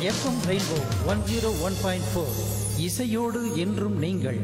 FM rainbow one zero one point four இசையோடு என்றும் நீங்கள்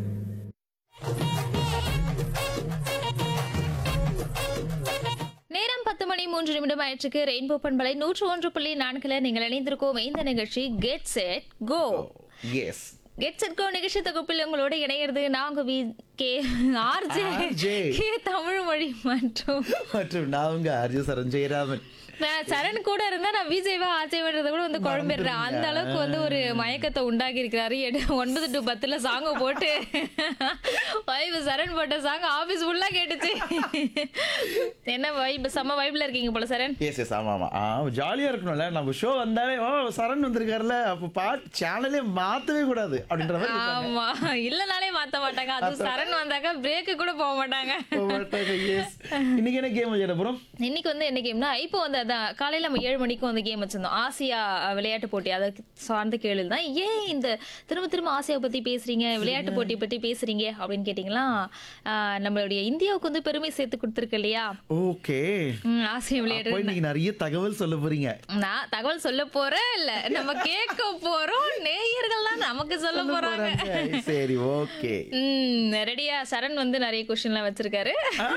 நேரம் பத்து மணி மூன்று நிமிடம் ஆயிற்றுக்கு ரெயின்போ பண்பலை நூற்று ஒன்று புள்ளி நான்குல நீங்கள் இணைந்திருக்கோம் இந்த நிகழ்ச்சி get set go yes get set go நிகழ்ச்சி தொகுப்பில் உங்களோட இணையிறது நாங்க V K RJ RJ. K Tamil மொழி மற்றும் மற்றும் நான் உங்க அர்ஜு சரண் ஜெயராமன் நான் சரண் கூட இருந்தா நான் விஜய்வா ஆச்சரியன்றத கூட வந்து குழம்பிடுறேன் அந்த அளவுக்கு வந்து ஒரு மயக்கத்தை உண்டாக்கி இருக்கிறாரு எடு- ஒன்பது டு பத்துல சாங்க போட்டு வைப் சரண் போட்ட சாங் ஆபீஸ் ஃபுல்லா கேட்டுச்சு என்ன வைப் செம்ம வைப்ல இருக்கீங்க போல சரண் எஸ் எஸ் ஆமா ஆமா ஆ ஜாலியா இருக்கணும்ல நம்ம ஷோ வந்தாலே ஓ சரண் வந்திருக்காருல்ல அப்போ பாட் சேனலே மாத்தவே கூடாது அப்படின்ற மாதிரி இருப்பாங்க. ஆமா இல்லனாலே மாத்த மாட்டாங்க அது சரண் வந்தாக்கா பிரேக்கு கூட போக மாட்டாங்க போக மாட்டாங்க, yes. இன்னைக்கு என்ன கேம் விளையாட போறோம் இன்னைக்கு வந்து என்ன கேம்னா இப்போ வந்து அதான் காலையில நம்ம ஏழு மணிக்கு வந்து கேம் வச்சிருந்தோம் ஆசியா அஹ், விளையாட்டு போட்டி அதை சார்ந்த கேள்வி தான் ஏன் இந்த திரும்ப திரும்ப ஆசியா பத்தி பேசுறீங்க விளையாட்டு போட்டி பத்தி பேசுறீங்க அப்படின்னு கேட்டீங்களா அஹ், நம்மளுடைய இந்தியாவுக்கு வந்து பெருமை சேர்த்து கொடுத்துருக்கு இல்லையா ஓகே ம், ஆசிய விளையாட்டு அப்போ இன்னைக்கு நிறைய தகவல் சொல்ல போறீங்க நான் தகவல் சொல்ல போறேன் இல்ல நம்ம கேட்க போறோம் நேயர்கள் தான் நமக்கு சொல்ல போறாங்க போறாங்க. சரி ஓகே ம் ரெடியா சரண் வந்து நிறைய கொஸ்டின்லாம் வச்சிருக்காரு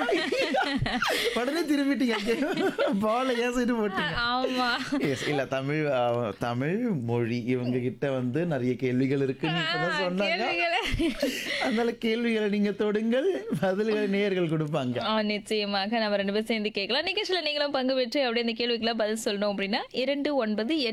உடனே திரும்பிட்டீங்க பால ஏன் சைடு போட்டீங்க ஆமா எஸ் இல்ல தமிழ் ஆ, தமிழ் மொழி இவங்க கிட்ட வந்து நிறைய கேள்விகள் இருக்குன்னு இப்பதான் சொன்னாங்க கேள்விகளை அதனால கேள்விகளை நீங்க தொடுங்கள் பதில்களை நேயர்கள் கொடுப்பாங்க ஆ, நிச்சயமாக நம்ம ரெண்டு பேரும் சேர்ந்து கேட்கலாம் நிகழ்ச்சியில நீங்களும் பங்கு பெற்று அப்படியே இந்த கேள்விக்கெல்லாம் பதில் சொல்லணும் அப்படின்னா இரண்டு ஒன்பது